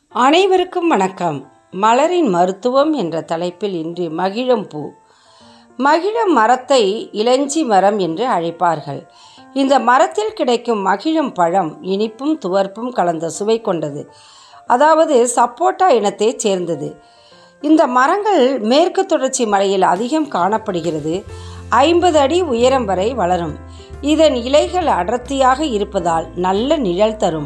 அனைவருக்கும் வணக்கம் மலரின் மருத்துவம் என்ற தலைப்பில் இன்று மகிழம்பூ மகிழம் மரத்தை இளஞ்சி மரம் என்று அழைப்பார்கள் இந்த மரத்தில் கிடைக்கும் மகிழம் பழம் இனிப்பும் துவர்ப்பும் கலந்த சுவை கொண்டது அதாவது சப்போட்டா இனத்தைச் சேர்ந்தது இந்த மரங்கள் மேற்கு தொடர்ச்சி மலையில் அதிகம் காணப்படுகிறது ஐம்பது அடி உயரம் வரை வளரும் இதன் இலைகள் அடர்த்தியாக இருப்பதால் நல்ல நிழல் தரும்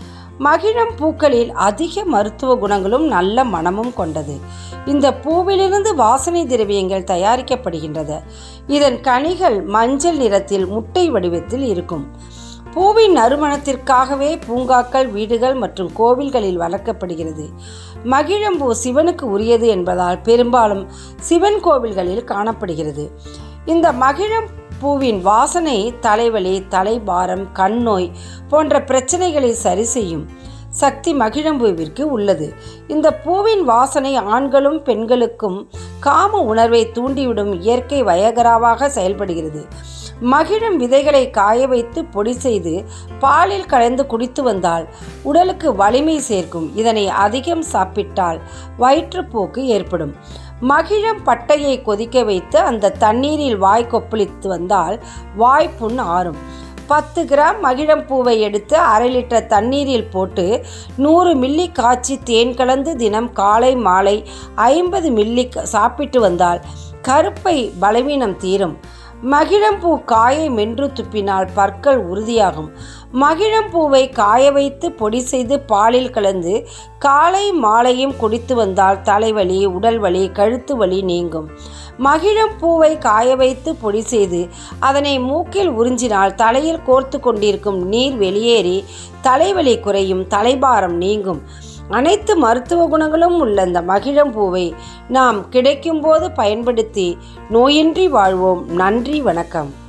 மகிழம் பூக்களில் அதிக மருத்துவ குணங்களும் நல்ல மணமும் கொண்டது இந்த பூவிலிருந்து வாசனை திரவியங்கள் தயாரிக்கப்படுகின்றது இதன் கனிகள் மஞ்சள் நிறத்தில் முட்டை வடிவத்தில் இருக்கும் பூவின் நறுமணத்திற்காகவே பூங்காக்கள் வீடுகள் மற்றும் கோவில்களில் வளர்க்கப்படுகிறது மகிழம்பூ சிவனுக்கு உரியது என்பதால் பெரும்பாலும் சிவன் கோவில்களில் காணப்படுகிறது இந்த மகிழம் பூவின் வாசனை தலைவலி தலைபாரம் கண் நோய் போன்ற பிரச்சனைகளை சரி செய்யும் சக்தி மகிழம்பூவிற்கு உள்ளது இந்த பூவின் வாசனை ஆண்களும் பெண்களுக்கும் காம உணர்வை தூண்டிவிடும் இயற்கை வயகராவாக செயல்படுகிறது மகிழம் விதைகளை காய வைத்து பொடி செய்து பாலில் கலந்து குடித்து வந்தால் உடலுக்கு வலிமை சேர்க்கும் இதனை அதிகம் சாப்பிட்டால் வயிற்றுப்போக்கு ஏற்படும் மகிழம் பட்டையை கொதிக்க வைத்து அந்த தண்ணீரில் வாய் கொப்பளித்து வந்தால் வாய்ப்புண் ஆறும் பத்து கிராம் மகிழம் பூவை எடுத்து அரை லிட்டர் தண்ணீரில் போட்டு நூறு மில்லி காய்ச்சி தேன் கலந்து தினம் காலை மாலை ஐம்பது மில்லி சாப்பிட்டு வந்தால் கருப்பை பலவீனம் தீரும் மகிழம்பூ காயை மென்று துப்பினால் பற்கள் உறுதியாகும் மகிழம்பூவை காய வைத்து பொடி செய்து பாலில் கலந்து காலை மாலையும் குடித்து வந்தால் தலைவலி உடல் வலி கழுத்து வலி நீங்கும் மகிழம்பூவை காய வைத்து பொடி செய்து அதனை மூக்கில் உறிஞ்சினால் தலையில் கோர்த்து கொண்டிருக்கும் நீர் வெளியேறி தலைவலி குறையும் தலைபாரம் நீங்கும் அனைத்து மருத்துவ குணங்களும் உள்ள இந்த மகிழம்பூவை நாம் கிடைக்கும்போது பயன்படுத்தி நோயின்றி வாழ்வோம் நன்றி வணக்கம்